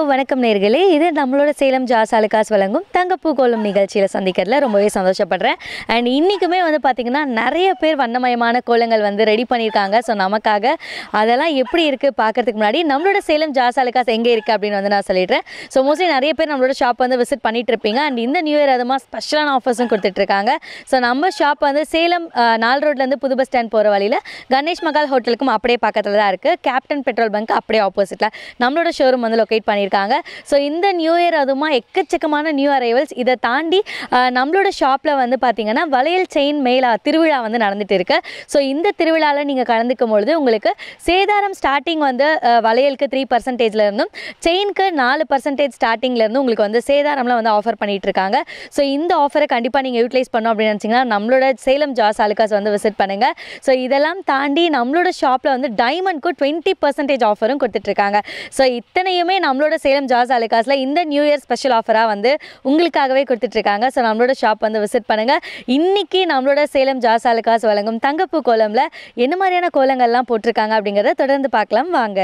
வணக்கம் நேர்களே இது நம்மளோட சேலம் ஜாசாலுக்காஸ் வழங்கும் தங்கப்பூ கோலம் நிகழ்ச்சியில் சந்திக்கிறதுல ரொம்பவே சந்தோஷப்படுறேன் அண்ட் இன்றைக்குமே வந்து பார்த்திங்கன்னா நிறைய பேர் வண்ணமயமான கோலங்கள் வந்து ரெடி பண்ணியிருக்காங்க ஸோ நமக்காக அதெல்லாம் எப்படி இருக்குது பார்க்கறதுக்கு முன்னாடி நம்மளோட சேலம் ஜாசாலுக்காஸ் எங்கே இருக்குது அப்படின்னு வந்து நான் சொல்லிடுறேன் ஸோ மோஸ்ட்லி நிறைய பேர் நம்மளோட ஷாப் வந்து விசிட் பண்ணிட்டு இருப்பீங்க அண்ட் இந்த நியூ இயர் அதுமா ஸ்பெஷலான ஆஃபர்ஸும் கொடுத்துட்ருக்காங்க ஸோ நம்ம ஷாப் வந்து சேலம் அஹ், நால் ரோட்லேருந்து புது பஸ் ஸ்டாண்ட் போகிற வழியில் கணேஷ் மகால் ஹோட்டலுக்கும் அப்படியே பக்கத்தில் தான் இருக்குது கேப்டன் பெட்ரோல் பங்க் அப்படியே ஆப்போசிட்டில் நம்மளோட ஷோரூம் வந்து லொக்கேட் பண்ணியிருக்காங்க ஸோ இந்த நியூ இயர் அதுமா எக்கச்சக்கமான நியூ அரைவல்ஸ் இதை தாண்டி அஹ், நம்மளோட ஷாப்பில் வந்து பார்த்தீங்கன்னா வளையல் செயின் மேலா திருவிழா வந்து நடந்துட்டு இருக்கு ஸோ இந்த திருவிழாவில் நீங்கள் கலந்துக்கும் பொழுது உங்களுக்கு சேதாரம் ஸ்டார்டிங் வந்து அஹ், வளையலுக்கு த்ரீ பர்சன்டேஜ்ல இருந்தும் செயினுக்கு நாலு பர்சன்டேஜ் ஸ்டார்டிங்ல இருந்து உங்களுக்கு வந்து சேதாரம்லாம் வந்து ஆஃபர் பண்ணிட்டு இருக்காங்க ஸோ இந்த ஆஃபரை கண்டிப்பாக நீங்கள் யூட்டிலைஸ் பண்ணோம் அப்படின்னு நினச்சிங்கன்னா நம்மளோட சேலம் ஜாஸ் அலுக்காஸ் வந்து விசிட் பண்ணுங்க ஸோ இதெல்லாம் தாண்டி நம்மளோட ஷாப்பில் வந்து டைமண்ட்க்கு டுவெண்ட்டி பர்சன்டேஜ் ஆஃபரும் கொடுத்துட்ருக்காங்க ஸோ இத்தனையுமே நம்மளோட சேலம் ஜாஸ் அலுக்காஸில் இந்த நியூ இயர் ஸ்பெஷல் ஆஃபராக வந்து உங்களுக்காகவே கொடுத்துட்ருக்காங்க ஸோ நம்மளோட ஷாப் வந்து விசிட் பண்ணுங்க இன்னைக்கு நம்மளோட சேலம் ஜாஸ் அலுக்காஸ் வழங்கும் தங்கப்பூ கோலம்ல என்ன மாதிரியான கோலங்கள்லாம் போட்டிருக்காங்க அப்படிங்கிறத தொடர்ந்து பார்க்கலாம் வாங்க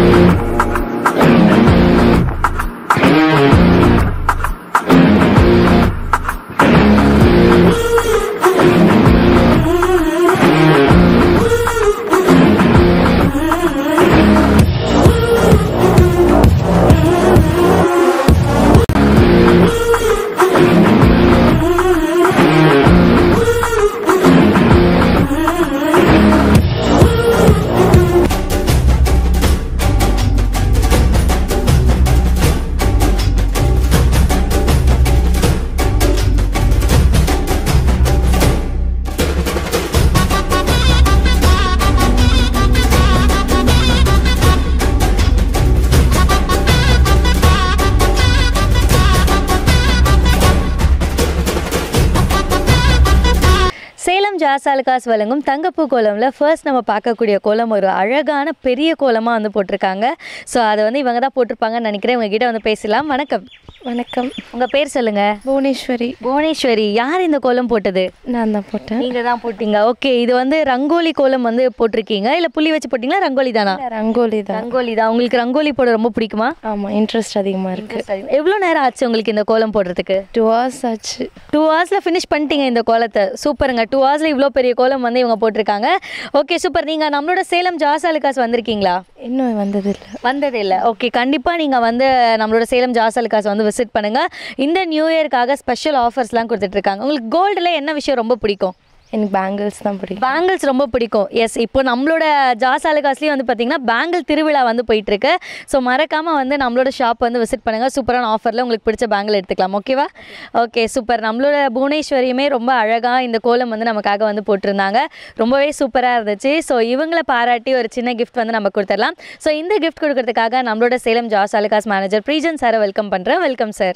சேலம் ஜாசாலுகாஸ் வழங்கும் தங்கப்பூ கோலம்ல ஃபர்ஸ்ட் நம்ம பார்க்கக்கூடிய கோலம் ஒரு அழகான பெரிய கோலமாக வந்து போட்டிருக்காங்க ஸோ அதை வந்து இவங்க தான் போட்டிருப்பாங்கன்னு நினைக்கிறேன் உங்ககிட்ட வந்து பேசலாம் வணக்கம் வணக்கம் உங்கள் பேர் சொல்லுங்க புவனேஸ்வரி புவனேஸ்வரி யார் இந்த கோலம் போட்டது நான் தான் போட்டேன் நீங்கள் தான் போட்டீங்க ஓகே இது வந்து ரங்கோலி கோலம் வந்து போட்டிருக்கீங்க இல்லை புள்ளி வச்சு போட்டிங்களா ரங்கோலி தானா இல்ல, ரங்கோலி தான் ரங்கோலி தான் உங்களுக்கு ரங்கோலி போட ரொம்ப பிடிக்குமா ஆமாம் இன்ட்ரெஸ்ட் அதிகமாக இருக்கு எவ்வளோ நேரம் ஆச்சு உங்களுக்கு இந்த கோலம் போடுறதுக்கு டூ ஹவர்ஸ் ஆச்சு டூ ஹவர்ஸில் ஃபினிஷ் பண்ணிட்டீங்க இந்த கோலத்தை சூப்பருங்க டூ ஹவர்ஸில் இவ்வளோ பெரிய கோலம் வந்து இவங்க போட்டிருக்காங்க ஓகே சூப்பர் நீங்கள் நம்மளோட சேலம் ஜாசாலுக்காஸ் வந்திருக்கீங்களா இன்னும் வந்ததில்லை வந்தது இல்லை ஓகே கண்டிப்பாக நீங்கள் வந்து நம்மளோட சேலம் ஜாசாலுக்காஸ் வந்து விசிட் பண்ணுங்கள் இந்த நியூ இயர்க்காக ஸ்பெஷல் ஆஃபர்ஸ்லாம் கொடுத்துட்ருக்காங்க உங்களுக்கு கோல்டில் என்ன விஷயம் ரொம்ப பிடிக்கும் எனக்கு பேங்கிள்ஸ் தான் பிடிக்கும் பேங்கிள்ஸ் ரொம்ப பிடிக்கும் எஸ் இப்போ நம்மளோட ஜாஸ் அலுகாஸ்லேயும் வந்து பார்த்தீங்கன்னா பேங்கிள் திருவிழா வந்து போயிட்டுருக்கு ஸோ மறக்காமல் வந்து நம்மளோட ஷாப் வந்து விசிட் பண்ணுங்கள் சூப்பரான ஆஃபரில் உங்களுக்கு பிடிச்ச பேங்கிள் எடுத்துக்கலாம் ஓகேவா ஓகே சூப்பர் நம்மளோட புவனேஸ்வரியுமே ரொம்ப அழகாக இந்த கோலம் வந்து நமக்காக வந்து போட்டிருந்தாங்க ரொம்பவே சூப்பராக இருந்துச்சு ஸோ இவங்களை பாராட்டி ஒரு சின்ன கிஃப்ட் வந்து நம்ம கொடுத்துடலாம் ஸோ இந்த கிஃப்ட் கொடுக்கறதுக்காக நம்மளோட சேலம் ஜாஸ் அலுகாஸ் மேனேஜர் ப்ரீஜன் சாரை வெல்கம் பண்ணுறேன் welcome sir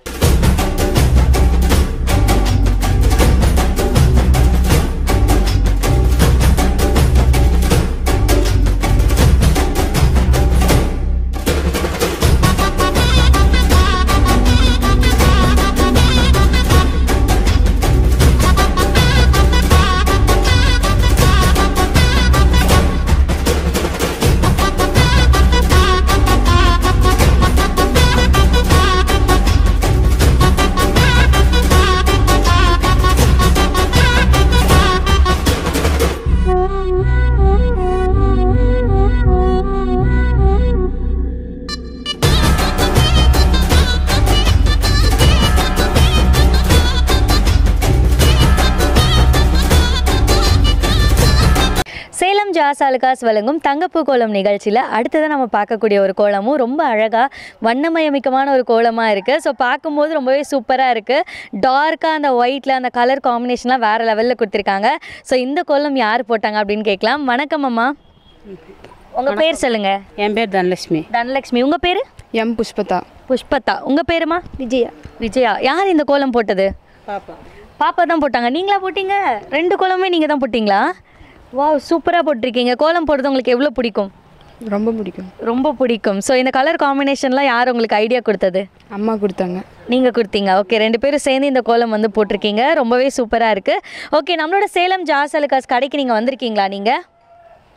Salem Joyalukkas வழங்கும் தங்கப்பூ கோலம் நிகழ்ச்சியில் அடுத்ததான் நம்ம பார்க்கக்கூடிய ஒரு கோலமும் ரொம்ப அழகாக வண்ணமயமிக்கமான ஒரு கோலமாக இருக்குது ஸோ பார்க்கும்போது ரொம்பவே சூப்பராக இருக்குது டார்க்காக அந்த ஒயிட்டில் அந்த கலர் காம்பினேஷன்லாம் வேறு லெவலில் கொடுத்துருக்காங்க ஸோ இந்த கோலம் யார் போட்டாங்க அப்படின்னு கேட்கலாம் வணக்கம் அம்மா உங்கள் பேர் சொல்லுங்கள் என் பேர் தனலட்சுமி தனலட்சுமி உங்கள் பேர் எம் புஷ்பதா புஷ்பதா உங்கள் பேருமா விஜயா விஜயா யார் இந்த கோலம் போட்டது பாப்பா பாப்பா தான் போட்டாங்க நீங்களா போட்டீங்க ரெண்டு கோலமே நீங்கள் தான் போட்டிங்களா வாவ் சூப்பராக போட்டிருக்கீங்க கோலம் போடுறது உங்களுக்கு எவ்வளோ பிடிக்கும் ரொம்ப பிடிக்கும் ரொம்ப பிடிக்கும் ஸோ இந்த கலர் காம்பினேஷன்லாம் யார் உங்களுக்கு ஐடியா கொடுத்தது அம்மா கொடுத்தாங்க நீங்கள் கொடுத்தீங்க ஓகே ரெண்டு பேரும் சேர்ந்து இந்த கோலம் வந்து போட்டிருக்கீங்க ரொம்பவே சூப்பராக இருக்குது ஓகே நம்மளோட சேலம் ஜாஸ் அலுகாஸ் கடைக்கு நீங்கள் வந்திருக்கீங்களா நீங்கள்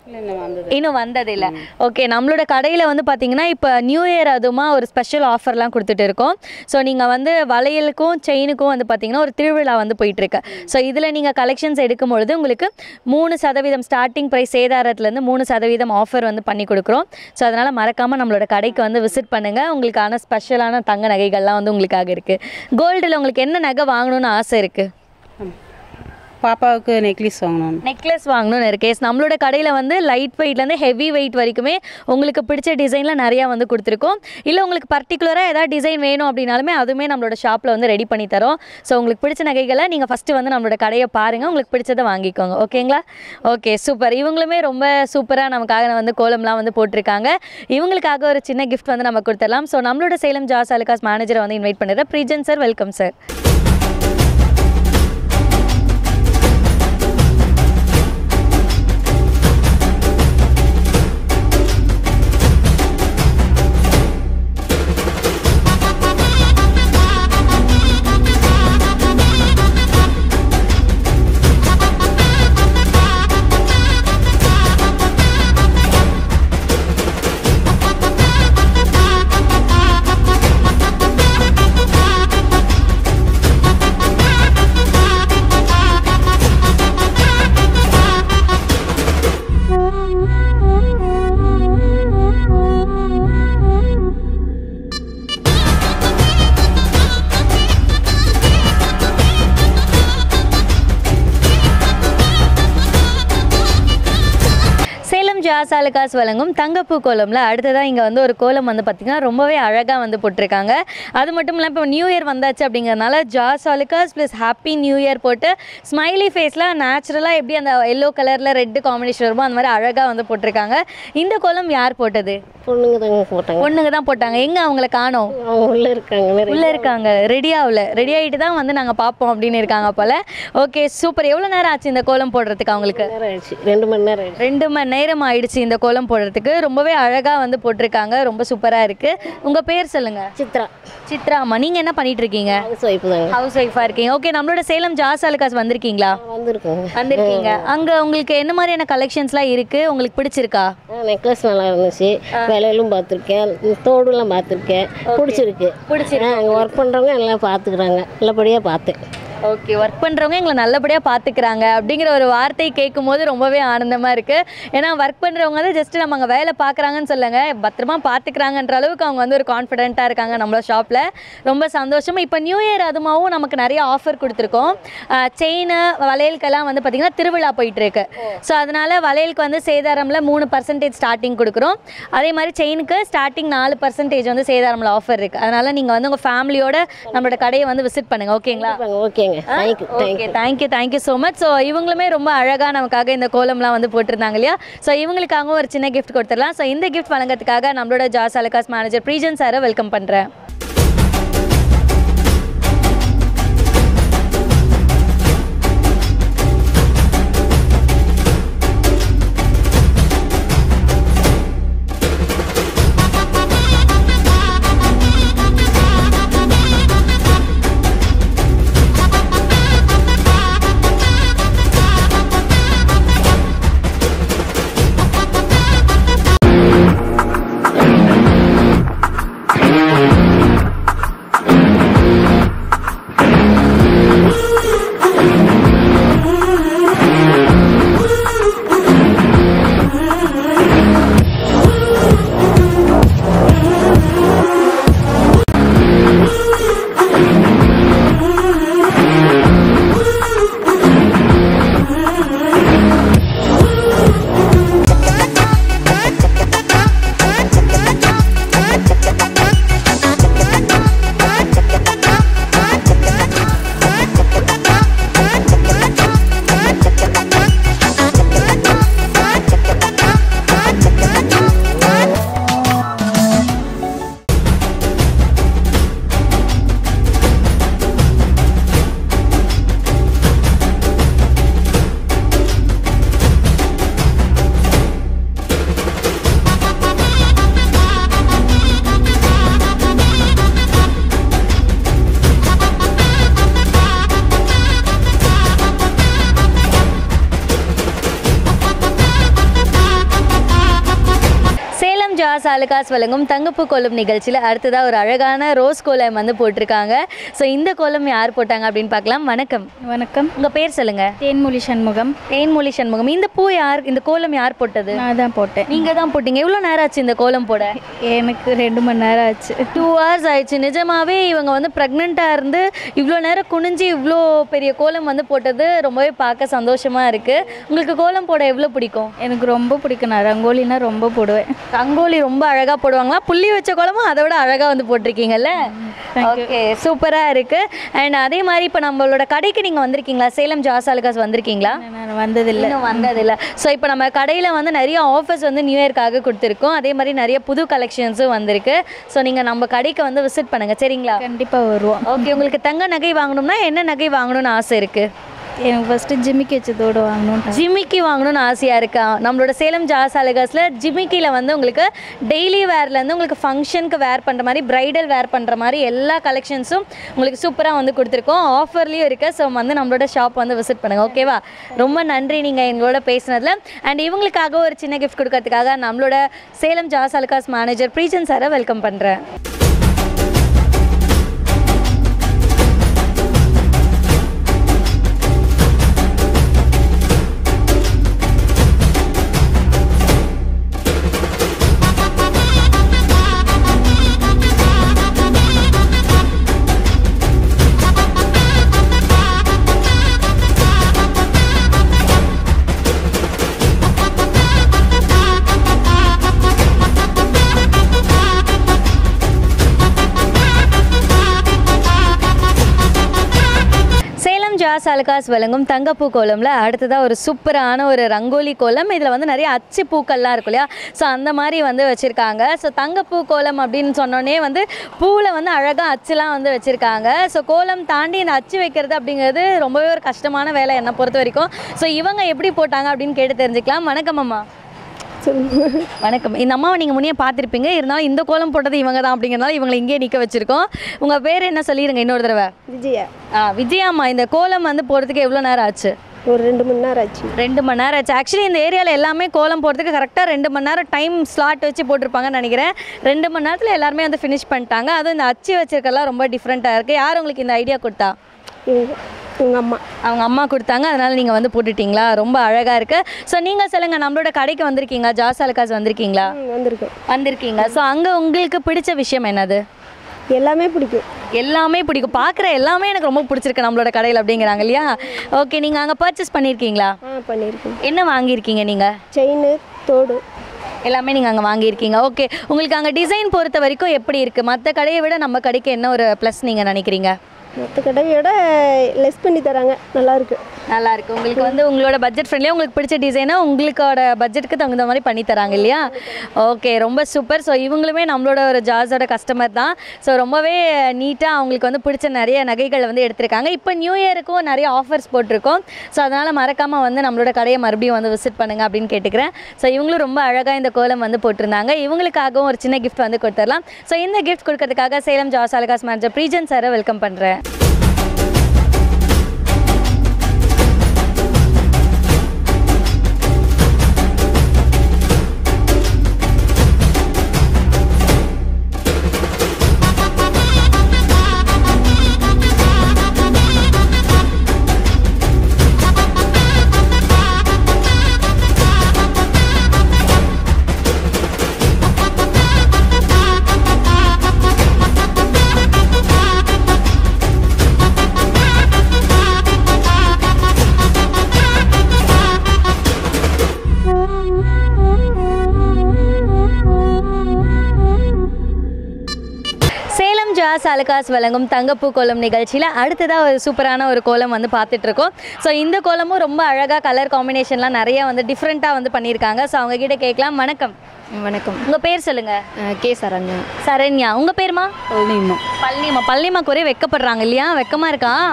இன்னும் வந்ததில்ல ஓகே நம்மளோட கடையில் வந்து பார்த்தீங்கன்னா இப்போ நியூ இயர் அதுமா ஒரு ஸ்பெஷல் ஆஃபர்லாம் கொடுத்துட்டு இருக்கோம் ஸோ நீங்கள் வந்து வளையலுக்கும் செயினுக்கும் வந்து பார்த்தீங்கன்னா ஒரு திருவிழா வந்து போயிட்டுருக்கு ஸோ இதில் நீங்கள் கலெக்ஷன்ஸ் எடுக்கும் பொழுது உங்களுக்கு மூணு சதவீதம் ஸ்டார்டிங் ப்ரைஸ் சேதாரத்துலேருந்து மூணு சதவீதம் ஆஃபர் வந்து பண்ணி கொடுக்குறோம் ஸோ அதனால் மறக்காமல் நம்மளோட கடைக்கு வந்து விசிட் பண்ணுங்கள் உங்களுக்கான ஸ்பெஷலான தங்க நகைகள்லாம் வந்து உங்களுக்காக இருக்குது கோல்டில் உங்களுக்கு என்ன நகை வாங்கணும்னு ஆசை இருக்குது பாப்பாவுக்கு நெக்லஸ் வாங்கணும் நெக்லஸ் வாங்கணும்னு இருக்கு எஸ் நம்மளோட கடையில் வந்து லைட் வெயிட்லேருந்து ஹெவி வெயிட் வரைக்குமே உங்களுக்கு பிடிச்ச டிசைனில் நிறையா வந்து கொடுத்துருக்கோம் இல்லை உங்களுக்கு பர்டிகுலராக ஏதாவது டிசைன் வேணும் அப்படின்னாலுமே அதுவுமே நம்மளோட ஷாப்பில் வந்து ரெடி பண்ணி தரோம் ஸோ உங்களுக்கு பிடிச்ச நகைகளை நீங்கள் ஃபஸ்ட்டு வந்து நம்மளோட கடையை பாருங்கள் உங்களுக்கு பிடிச்சதை வாங்கிக்கோங்க ஓகேங்களா ஓகே சூப்பர் இவங்களுமே ரொம்ப சூப்பராக நமக்காக வந்து கோலம்லாம் வந்து போட்டிருக்காங்க இவங்களுக்காக ஒரு சின்ன கிஃப்ட் வந்து நம்ம கொடுத்துடலாம் ஸோ நம்மளோட சேலம் ஜாஸ் அலுகாஸ் மேனேஜரை வந்து இன்வைட் பண்ணுறேன் Prejan sir welcome sir Salem Joyalukkas வழங்கும் தங்கப்பூ கோலம்ல அடுத்ததாக இங்கே வந்து ஒரு கோலம் வந்து பார்த்திங்கன்னா ரொம்பவே அழகாக வந்து போட்டிருக்காங்க அது மட்டும் இல்லாமல் இப்போ நியூ இயர் வந்தாச்சு அப்படிங்கிறதுனால Joyalukkas plus happy new year போட்டு ஸ்மைலி ஃபேஸில் நேச்சுரலாக எப்படி அந்த எல்லோ கலரில் ரெட்டு காம்பினேஷன் வருமோ அந்த மாதிரி அழகாக வந்து போட்டிருக்காங்க இந்த கோலம் யார் போட்டது பொண்ணுங்க தாங்க போட்டாங்க பொண்ணுங்க தான் போட்டாங்க எங்கே அவங்கள காணோம் அவங்க உள்ள இருக்காங்க நிறைய உள்ளே இருக்காங்க ரெடி ஆகல ரெடி ஆகிட்டு தான் வந்து நாங்கள் பார்ப்போம் அப்படின்னு இருக்காங்க போல் ஓகே சூப்பர் எவ்வளோ நேரம் ஆச்சு இந்த கோலம் போடுறதுக்கு அவங்களுக்கு நேரம் ஆயிடுச்சு ரெண்டு மணி நேரம் ஆயிடுச்சு ரெண்டு மணி நேரம் ஆயிடுச்சு இந்த கோலம் போடுறதுக்கு ரொம்பவே அழகாக வந்து போட்டிருக்காங்க ரொம்ப சூப்பராக இருக்குது உங்கள் பேர் சொல்லுங்கள் சித்ரா சித்ரா அம்மா நீங்கள் என்ன பண்ணிட்டு இருக்கீங்க ஹவுஸ் ஒய்ஃப் தாங்க ஹவுஸ் ஒய்ஃபாக இருக்கீங்க ஓகே நம்மளோட சேலம் ஜாஸ் அலுகாஸ் வந்திருக்கீங்களா வந்திருக்கோங்க வந்திருக்கீங்க அங்கே உங்களுக்கு என்ன மாதிரியான கலெக்ஷன்ஸ்லாம் இருக்குது உங்களுக்கு பிடிச்சிருக்கா நெக்லஸ் நல்லா இருந்துச்சு விலையிலும் பார்த்துருக்கேன் தோடுலாம் பார்த்துருக்கேன் பிடிச்சிருக்கு பிடிச்சிருக்கு அங்கே ஒர்க் பண்ணுறவங்க எல்லாம் பார்த்துக்குறாங்க நல்லபடியாக பார்த்தேன் ஓகே ஒர்க் பண்ணுறவங்க எங்களை நல்லபடியாக பார்த்துக்கிறாங்க அப்படிங்கிற ஒரு வார்த்தை கேட்கும்போது ரொம்பவே ஆனந்தமாக இருக்குது ஏன்னா ஒர்க் பண்ணுறவங்க வந்து ஜஸ்ட் நம்ம அங்கே வேலை பார்க்குறாங்கன்னு சொல்லுங்க பத்திரமா பார்த்துக்கிறாங்கன்ற அளவுக்கு அவங்க வந்து ஒரு கான்ஃபிடென்ட்டாக இருக்காங்க நம்மளோட ஷாப்பில் ரொம்ப சந்தோஷம் இப்போ நியூ இயர் அதுமாவும் நமக்கு நிறைய ஆஃபர் கொடுத்துருக்கோம் செயின் வளையலுக்கெல்லாம் வந்து பார்த்திங்கன்னா திருவிழா போயிட்டு இருக்கு ஸோ அதனால் வளையலுக்கு வந்து சேதாரமில் மூணு பர்சன்டேஜ் ஸ்டார்டிங் கொடுக்குறோம் அதே மாதிரி செயினுக்கு ஸ்டார்டிங் நாலு பர்சன்டேஜ் வந்து சேதாரமில் ஆஃபர் இருக்குது அதனால் நீங்கள் வந்து உங்கள் ஃபேமிலியோட நம்மளோட கடையை வந்து விசிட் பண்ணுங்கள் ஓகேங்களா ஓகேங்க thank you okay thank you thank you so much so இவங்களுமே ரொம்ப அழகாக நமக்காக இந்த கோலம்லாம் வந்து போட்டிருந்தாங்க இல்லையா ஸோ இவங்களுக்காகவும் ஒரு சின்ன கிஃப்ட் கொடுத்துடலாம் ஸோ இந்த கிஃப்ட் வழங்கறதுக்காக நம்மளோட ஜாஸ் அலகாஸ் மேனேஜர் ப்ரீஜன் சாரை வெல்கம் பண்ணுறேன் ஜாஸ் ஆலுகாஸ் வழங்கும் தங்கப்பூ கோலம் நிகழ்ச்சியில் அடுத்ததாக ஒரு அழகான ரோஸ் கோலம் வந்து போட்டிருக்காங்க ஸோ இந்த கோலம் யார் போட்டாங்க அப்படின்னு பார்க்கலாம் வணக்கம் வணக்கம் உங்கள் பேர் சொல்லுங்கள் தேன்மொழி சண்முகம் தேன்மொழி சண்முகம் இந்த பூ யார் இந்த கோலம் யார் போட்டது நான் தான் போட்டேன் நீங்கள் தான் போட்டீங்க எவ்வளோ நேரம் ஆச்சு இந்த கோலம் போட எனக்கு ரெண்டு மணி நேரம் ஆச்சு டூ ஹவர்ஸ் ஆயிடுச்சு நிஜமாவே இவங்க வந்து ப்ரெக்னெண்ட்டாக இருந்து இவ்வளோ நேரம் குனிஞ்சு இவ்வளோ பெரிய கோலம் வந்து போட்டது ரொம்பவே பார்க்க சந்தோஷமாக இருக்குது உங்களுக்கு கோலம் போட எவ்வளோ பிடிக்கும் எனக்கு ரொம்ப பிடிக்கும் நான் ரங்கோலினா ரொம்ப போடுவேன் ரங்கோலி ரொம்ப அழகாக போடுவாங்களா புள்ளி வச்ச கோலமும் அதை விட அழகாக வந்து போட்டிருக்கீங்கல்ல ஓகே சூப்பராக இருக்குது அண்ட் அதே மாதிரி இப்போ நம்மளோட கடைக்கு நீங்கள் வந்திருக்கீங்களா சேலம் ஜாசாலுகாஸ் வந்திருக்கீங்களா நான் வந்ததில்லை இன்னும் வந்ததில்லை ஸோ இப்போ நம்ம கடையில் வந்து நிறைய ஆஃபர்ஸ் வந்து நியூ இயர்க்காக கொடுத்துருக்கோம் அதே மாதிரி நிறைய புது கலெக்ஷன்ஸும் வந்திருக்கு ஸோ நீங்கள் நம்ம கடைக்கு வந்து விசிட் பண்ணுங்கள் சரிங்களா கண்டிப்பாக வருவோம் ஓகே உங்களுக்கு தங்க நகை வாங்கணும்னா என்ன நகை வாங்கணும்னு ஆசை இருக்குது எனக்கு ஃபஸ்ட்டு ஜிம்மிக்கு வச்சதோடு வாங்கணும் ஜிமிக்கி வாங்கணும்னு ஆசையாக இருக்கா நம்மளோட சேலம் ஜாஸ் அலகாஸில் ஜிமிக்கியில் வந்து உங்களுக்கு டெய்லி வேர்லேருந்து உங்களுக்கு ஃபங்க்ஷனுக்கு வேர் பண்ணுற மாதிரி பிரைடல் வேர் பண்ணுற மாதிரி எல்லா கலெக்ஷன்ஸும் உங்களுக்கு சூப்பராக வந்து கொடுத்துருக்கோம் ஆஃபர்லேயும் இருக்குது ஸோ வந்து நம்மளோட ஷாப் வந்து விசிட் பண்ணுங்கள் ஓகேவா ரொம்ப நன்றி நீங்கள் எங்களோட பேசினதில் அண்ட் இவங்களுக்காக ஒரு சின்ன கிஃப்ட் கொடுக்கறதுக்காக நம்மளோட சேலம் ஜாஸ் அலகாஸ் மேனேஜர் ப்ரீஜன் சாரை வெல்கம் பண்ணுறேன் சேலம் ஜாஸ் அலகாஸ் வழங்கும் தங்கப்பூ கோலம்ல அடுத்ததாக ஒரு சூப்பரான ஒரு ரங்கோலி கோலம் இதில் வந்து நிறைய அச்சு பூக்கள்லாம் இருக்கும் இல்லையா ஸோ அந்த மாதிரி வந்து வச்சுருக்காங்க ஸோ தங்கப்பூ கோலம் அப்படின்னு சொன்னோன்னே வந்து பூவில் வந்து அழகாக அச்சுலாம் வந்து வச்சுருக்காங்க ஸோ கோலம் தாண்டி இந்த அச்சு வைக்கிறது அப்படிங்கிறது ரொம்பவே ஒரு கஷ்டமான வேலை என்னை பொறுத்த வரைக்கும் ஸோ இவங்க எப்படி போட்டாங்க அப்படின்னு கேட்டு தெரிஞ்சுக்கலாம் வணக்கம் அம்மா வணக்கம் இந்த அம்மாவை நீங்கள் முன்னே பார்த்துருப்பீங்க இருந்தாலும் இந்த கோலம் போட்டது இவங்க தான் அப்படிங்கிறனால இவங்களை இங்கேயே நிற்க வச்சுருக்கோம் உங்கள் பேர் என்ன சொல்லிடுங்க இன்னொரு தடவை விஜயா ஆ விஜயாம்மா இந்த கோலம் வந்து போகிறதுக்கு எவ்வளோ நேரம் ஆச்சு ஒரு ரெண்டு மணி நேரம் ஆச்சு ரெண்டு மணி நேரம் ஆச்சு ஆக்சுவலி இந்த ஏரியாவில் எல்லாமே கோலம் போகிறதுக்கு கரெக்டாக ரெண்டு மணி நேரம் டைம் ஸ்லாட் வச்சு போட்டிருப்பாங்கன்னு நினைக்கிறேன் ரெண்டு மணி நேரத்தில் எல்லாருமே வந்து ஃபினிஷ் பண்ணிட்டாங்க அதுவும் இந்த அச்சு வச்சிருக்கெல்லாம் ரொம்ப டிஃப்ரெண்ட்டாக இருக்குது யார் உங்களுக்கு இந்த ஐடியா கொடுத்தா இவங்க இவங்க அம்மா அவங்க அம்மா கொடுத்தாங்க அதனால் நீங்கள் வந்து போட்டுட்டீங்களா ரொம்ப அழகாக இருக்குது ஸோ நீங்கள் சொல்லுங்கள் நம்மளோட கடைக்கு வந்திருக்கீங்க ஜாஸ் அலுகாஸ் வந்திருக்கீங்களா ம், வந்திருக்கோம் வந்திருக்கீங்க ஸோ அங்கே உங்களுக்கு பிடிச்ச விஷயம் என்னது எல்லாமே பிடிக்கும் எல்லாமே பிடிக்கும் பார்க்குற எல்லாமே எனக்கு ரொம்ப பிடிச்சிருக்கு நம்மளோட கடையில் அப்படிங்கிறாங்க இல்லையா ஓகே நீங்கள் அங்கே பர்ச்சேஸ் பண்ணியிருக்கீங்களா ஆ பண்ணியிருக்கோம் என்ன வாங்கியிருக்கீங்க நீங்கள் செயின் தோடு எல்லாமே நீங்கள் அங்கே வாங்கியிருக்கீங்க ஓகே உங்களுக்கு அங்கே டிசைன் பொறுத்த வரைக்கும் எப்படி இருக்குது மற்ற கடையை விட நம்ம கடைக்கு என்ன ஒரு ப்ளஸ் நீங்கள் நினைக்கிறீங்க மற்ற கடையோட லெஸ் பண்ணி தராங்க நல்லா இருக்கு நல்லா இருக்கு உங்களுக்கு வந்து உங்களோட பட்ஜெட் ஃப்ரெண்ட்லியாக உங்களுக்கு பிடிச்ச டிசைனை உங்களோட பட்ஜெட்டுக்கு தகுந்த மாதிரி பண்ணி தராங்க இல்லையா ஓகே ரொம்ப சூப்பர் ஸோ இவங்களுமே நம்மளோட ஒரு ஜாஸோட கஸ்டமர் தான் ஸோ ரொம்பவே நீட்டாக அவங்களுக்கு வந்து பிடிச்ச நிறைய நகைகள் வந்து எடுத்திருக்காங்க இப்போ நியூ இயருக்கும் நிறைய ஆஃபர்ஸ் போட்டிருக்கோம் ஸோ அதனால் மறக்காமல் வந்து நம்மளோட கடையை மறுபடியும் வந்து விசிட் பண்ணுங்க அப்படின்னு கேட்டுக்கிறேன் ஸோ இவங்களும் ரொம்ப அழகாக இந்த கோலம் வந்து போட்டிருந்தாங்க இவங்களுக்காகவும் ஒரு சின்ன கிஃப்ட் வந்து கொடுத்துடலாம் ஸோ இந்த கிஃப்ட் கொடுக்கறதுக்காக சேலம் ஜாஸ் அலகாஸ் மேனேஜர் ப்ரீஜன் சாரை வெல்கம் பண்ணுறேன் சேலம் ஜாஸ் அலகாஸ் வழங்கும் தங்கப்பூ கோலம் நிகழ்ச்சியில் அடுத்ததாக ஒரு சூப்பரான ஒரு கோலம் வந்து பார்த்துட்டு இருக்கோம் ஸோ இந்த கோலமும் ரொம்ப அழகாக கலர் காம்பினேஷன்லாம் நிறைய வந்து டிஃப்ரெண்ட்டாக வந்து பண்ணியிருக்காங்க ஸோ அவங்க கிட்ட கேட்கலாம் வணக்கம் வணக்கம் உங்கள் பேர் சொல்லுங்கள் அஹ் கே சரண்யா சரண்யா உங்கள் பேருமா பழனிமா பழனிமா பழனிமா குறைய வெக்கப்படுறாங்க இல்லையா வெக்கமாக இருக்கா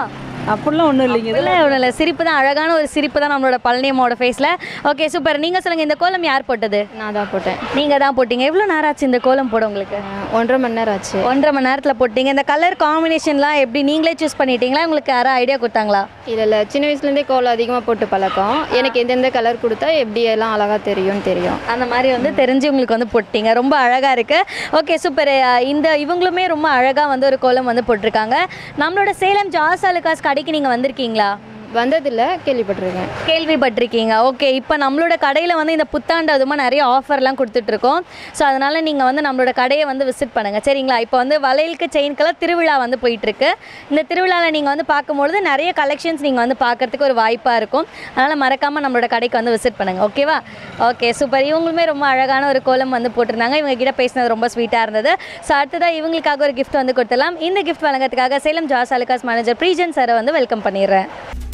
அப்படிலாம் ஒன்றும் இல்லைங்க இல்லை ஒன்றும் இல்லை சிரிப்பு தான் அழகான ஒரு சிரிப்பு தான் நம்மளோட பழனியம்மாவோட ஃபேஸில் ஓகே சூப்பர் நீங்கள் சொல்லுங்கள் இந்த கோலம் யார் போட்டது நான் தான் போட்டேன் நீங்கள் தான் போட்டீங்க எவ்வளோ நேரம் ஆச்சு இந்த கோலம் போட உங்களுக்கு ஒன்றரை மணி நேரம் ஆச்சு ஒன்றரை மணி நேரத்தில் போட்டீங்க இந்த கலர் காம்பினேஷன்லாம் எப்படி நீங்களே சூஸ் பண்ணிட்டீங்களா உங்களுக்கு யாரும் ஐடியா கொடுத்தாங்களா இல்லை இல்லை சின்ன வயசுலேருந்தே கோலம் அதிகமாக போட்டு பழக்கம் எனக்கு எந்தெந்த கலர் கொடுத்தா எப்படி எல்லாம் அழகாக தெரியும்னு தெரியும் அந்த மாதிரி வந்து தெரிஞ்சு உங்களுக்கு வந்து போட்டீங்க ரொம்ப அழகாக இருக்குது ஓகே சூப்பர் இந்த இவங்களுமே ரொம்ப அழகாக வந்து ஒரு கோலம் வந்து போட்டிருக்காங்க நம்மளோட சேலம் ஜாஸ் அலுகாஸ் கடைக்கு நீங்கள் வந்திருக்கீங்களா வந்ததில்லை கேள்விப்பட்டிருக்கேன் கேள்விப்பட்டிருக்கீங்க ஓகே இப்போ நம்மளோட கடையில் வந்து இந்த புத்தாண்டு அதுமா நிறைய ஆஃபர்லாம் கொடுத்துட்ருக்கோம் ஸோ அதனால் நீங்கள் வந்து நம்மளோட கடையை வந்து விசிட் பண்ணுங்கள் சரிங்களா இப்போ வந்து வளையலுக்கு செயின்கெல்லாம் திருவிழா வந்து போயிட்டுருக்கு இந்த திருவிழாவில் நீங்கள் வந்து பார்க்கும்பொழுது நிறைய கலெக்ஷன்ஸ் நீங்கள் வந்து பார்க்கறதுக்கு ஒரு வாய்ப்பாக இருக்கும் அதனால் மறக்காமல் நம்மளோட கடைக்கு வந்து விசிட் பண்ணுங்கள் ஓகேவா ஓகே சூப்பர் இவங்களுமே ரொம்ப அழகான ஒரு கோலம் வந்து போட்டிருந்தாங்க இவங்க கிட்ட பேசினது ரொம்ப ஸ்வீட்டாக இருந்தது ஸோ அடுத்ததாக இவங்களுக்காக ஒரு gift வந்து கொடுத்துடலாம் இந்த gift வழங்குறதுக்காக சேலம் ஜாஸ் அலுகாஸ் மேனேஜர் ப்ரீஜன் சாரை வந்து வெல்கம் பண்ணிடுறேன்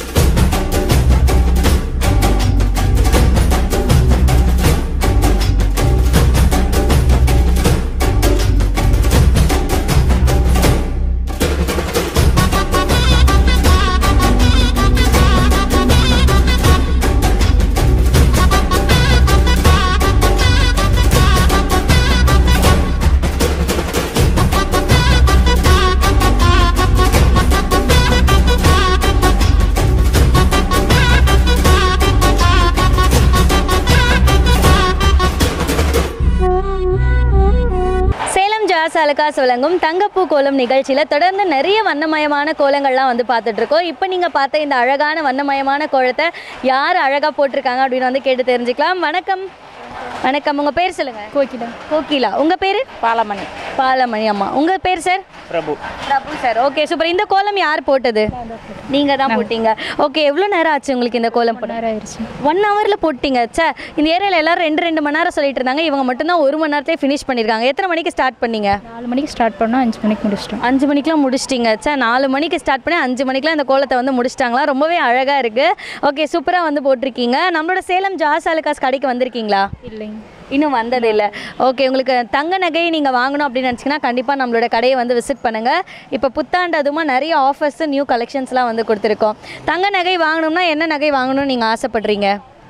சேலம் ஜாஸ் அலகாஸ் வழங்கும் தங்கப்பூ கோலம் நிகழ்ச்சியில் தொடர்ந்து நிறைய வண்ணமயமான கோலங்கள்லாம் வந்து பார்த்துட்டு இருக்கோம் இப்போ நீங்கள் பார்த்த இந்த அழகான வண்ணமயமான கோலத்தை யார் அழகாக போட்டிருக்காங்க அப்படின்னு வந்து கேட்டு தெரிஞ்சுக்கலாம் வணக்கம் வணக்கம் உங்கள் பேர் சொல்லுங்கள் கோகிலா கோகிலா உங்கள் பேர் பாலமணி பாலமணி அம்மா உங்கள் பேர் sir Prabhu Prabhu sir okay super இந்த கோலம் யார் போட்டது நீங்கள் தான் போட்டீங்க ஓகே எவ்வளோ நேரம் ஆச்சு உங்களுக்கு இந்த கோலம் போட நேரம் ஆயிடுச்சு ஒன் ஹவரில் போட்டீங்க சே இந்த ஏரியாவில் எல்லாரும் ரெண்டு ரெண்டு மணி நேரம் சொல்லிட்டு இருந்தாங்க இவங்க மட்டும்தான் ஒரு மணி நேரத்தையே ஃபினிஷ் பண்ணியிருக்காங்க எத்தனை மணிக்கு ஸ்டார்ட் பண்ணீங்க நாலு மணிக்கு ஸ்டார்ட் பண்ணோம் அஞ்சு மணிக்கு முடிச்சிட்டோம் அஞ்சு மணிக்கெலாம் முடிச்சிட்டிங்க சே நாலு மணிக்கு ஸ்டார்ட் பண்ணி அஞ்சு மணிக்கெலாம் இந்த கோலத்தை வந்து முடிச்சிட்டாங்களா ரொம்பவே அழகாக இருக்குது ஓகே சூப்பராக வந்து போட்டிருக்கீங்க நம்மளோட சேலம் ஜாஸ் அலுகாஸ் கடைக்கு வந்திருக்கீங்களா இல்லைங்க இன்னும் வந்தது இல்லை ஓகே உங்களுக்கு தங்க நகை நீங்கள் வாங்கணும் அப்படின்னு நினச்சிங்கன்னா கண்டிப்பாக நம்மளோட கடையை வந்து விசிட் பண்ணுங்கள் இப்போ புத்தாண்டு அதுமா நிறைய ஆஃபர்ஸ் நியூ கலெக்ஷன்ஸ்லாம் வந்து கொடுத்துருக்கோம் தங்க நகை வாங்கணும்னா என்ன நகை வாங்கணும்னு நீங்கள் ஆசைப்படுறீங்க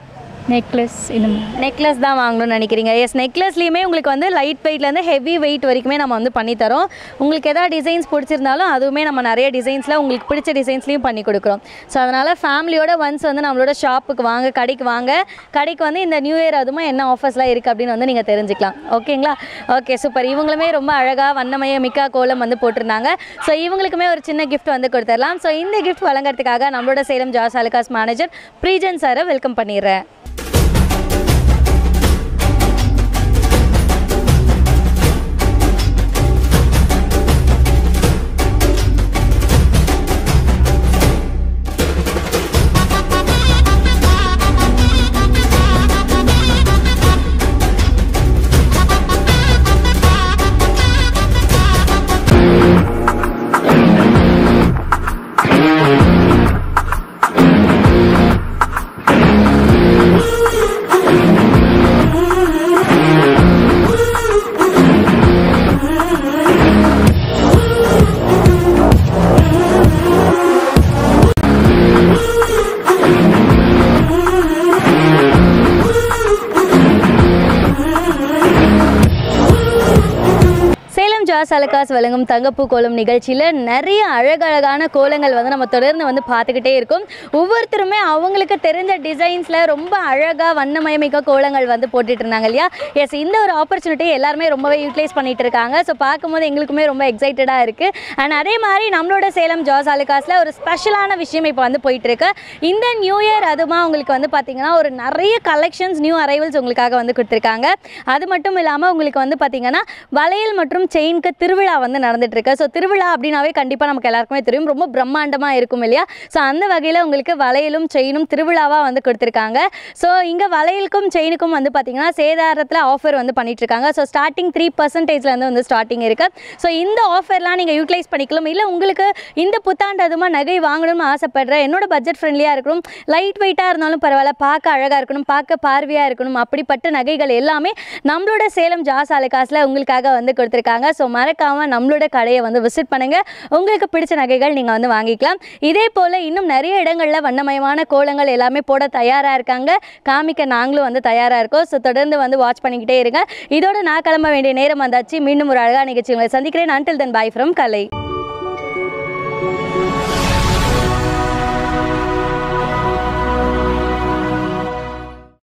நெக்லஸ் இந்த மாதிரி நெக்லஸ் தான் வாங்கணும்னு நினைக்கிறீங்க எஸ் நெக்லஸ்லேயுமே உங்களுக்கு வந்து லைட் வெயிட்லேருந்து ஹெவி வெயிட் வரைக்குமே நம்ம வந்து பண்ணி தரோம் உங்களுக்கு எதாவது டிசைன்ஸ் பிடிச்சிருந்தாலும் அதுவுமே நம்ம நிறைய டிசைன்ஸில் உங்களுக்கு பிடிச்ச டிசைன்ஸ்லையும் பண்ணி கொடுக்குறோம் ஸோ அதனால் ஃபேமிலியோட ஒன்ஸ் வந்து நம்மளோட ஷாப்புக்கு வாங்க கடைக்கு வாங்க கடைக்கு வந்து இந்த நியூ இயர் அதுமா என்ன ஆஃபர்ஸ்லாம் இருக்குது அப்படின்னு வந்து நீங்கள் தெரிஞ்சுக்கலாம் ஓகேங்களா ஓகே சூப்பர் இவங்களுமே ரொம்ப அழகாக வண்ணமய மிக்கா கோலம் வந்து போட்டிருந்தாங்க ஸோ இவங்களுக்குமே ஒரு சின்ன gift வந்து கொடுத்துடலாம் ஸோ இந்த gift வழங்குறதுக்காக நம்மளோட சேலம் ஜாஸ் அலுகாஸ் மேனேஜர் ப்ரீஜன் சாரை வெல்கம் பண்ணிடுறேன் சேலம் ஜாஸ் அலகாஸ் வழங்கும் தங்கப்பூ கோலம் நிகழ்ச்சியில் நிறைய அழகழகான கோலங்கள் வந்து நம்ம தொடர்ந்து வந்து பார்த்துக்கிட்டே இருக்கோம் ஒவ்வொருத்தருமே அவங்களுக்கு தெரிஞ்ச டிசைன்ஸில் ரொம்ப அழகாக வண்ணமயமிக்க கோலங்கள் வந்து போட்டுட்டு இருந்தாங்க இல்லையா எஸ் இந்த ஒரு ஆப்பர்ச்சுனிட்டி எல்லாருமே ரொம்பவே யூட்டிலைஸ் பண்ணிட்டு இருக்காங்க ஸோ பார்க்கும்போது எங்களுக்குமே ரொம்ப எக்ஸைட்டடாக இருக்குது அண்ட் அதே மாதிரி நம்மளோட சேலம் ஜாஸ் அலுகாஸில் ஒரு ஸ்பெஷலான விஷயம் இப்போ வந்து போயிட்டு இருக்கு இந்த நியூ இயர் அதுமா உங்களுக்கு வந்து பார்த்தீங்கன்னா ஒரு நிறைய கலெக்ஷன்ஸ் நியூ அரைவல்ஸ் உங்களுக்காக வந்து கொடுத்துருக்காங்க அது மட்டும் இல்லாமல் உங்களுக்கு வந்து பார்த்தீங்கன்னா வளையல் மற்றும் செயின்க்கு திருவிழா வந்து நடந்துட்டு இருக்கு ஸோ திருவிழா அப்படின்னாவே கண்டிப்பாக நமக்கு எல்லாருக்குமே தெரியும் ரொம்ப பிரம்மாண்டமாக இருக்கும் இல்லையா ஸோ அந்த வகையில் உங்களுக்கு வளையலும் செயினும் திருவிழாவாக வந்து கொடுத்துருக்காங்க ஸோ இங்கே வளையலுக்கும் செயினுக்கும் வந்து பார்த்தீங்கன்னா சேதாரத்தில் ஆஃபர் வந்து பண்ணிட்டு இருக்காங்க ஸோ ஸ்டார்டிங் த்ரீ பர்சன்டேஜ்லேருந்து வந்து ஸ்டார்டிங் இருக்கு ஸோ இந்த ஆஃபர்லாம் நீங்கள் யூட்டிலைஸ் பண்ணிக்கலாம் இல்லை உங்களுக்கு இந்த புத்தாண்டு அதுமா நகை வாங்கணும்னு ஆசைப்படுற என்னோட பட்ஜெட் ஃப்ரெண்ட்லியாக இருக்கணும் லைட் வெயிட்டாக இருந்தாலும் பரவாயில்ல பார்க்க அழகாக இருக்கணும் பார்க்க பார்வையாக இருக்கணும் அப்படிப்பட்ட நகைகள் எல்லாமே நம்மளோட சேலம் ஜாஸ் அலைகாஸில் உங்களுக்காக வந்து கொடுத்துருக்காங்க ஸோ மறக்காமல் நம்மளோட கடையை வந்து விசிட் பண்ணுங்கள் உங்களுக்கு பிடிச்ச நகைகள் நீங்கள் வந்து வாங்கிக்கலாம் இதே போல் இன்னும் நிறைய இடங்களில் வண்ணமயமான கோலங்கள் எல்லாமே போட தயாராக இருக்காங்க காமிக்க நாங்களும் வந்து தயாராக இருக்கோம் ஸோ தொடர்ந்து வந்து வாட்ச் பண்ணிக்கிட்டே இருங்க இதோட நான் கிளம்ப வேண்டிய நேரம் வந்தாச்சு மீண்டும் ஒரு அழகான நிகழ்ச்சி உங்களை சந்திக்கிறேன் until then bye from Kalai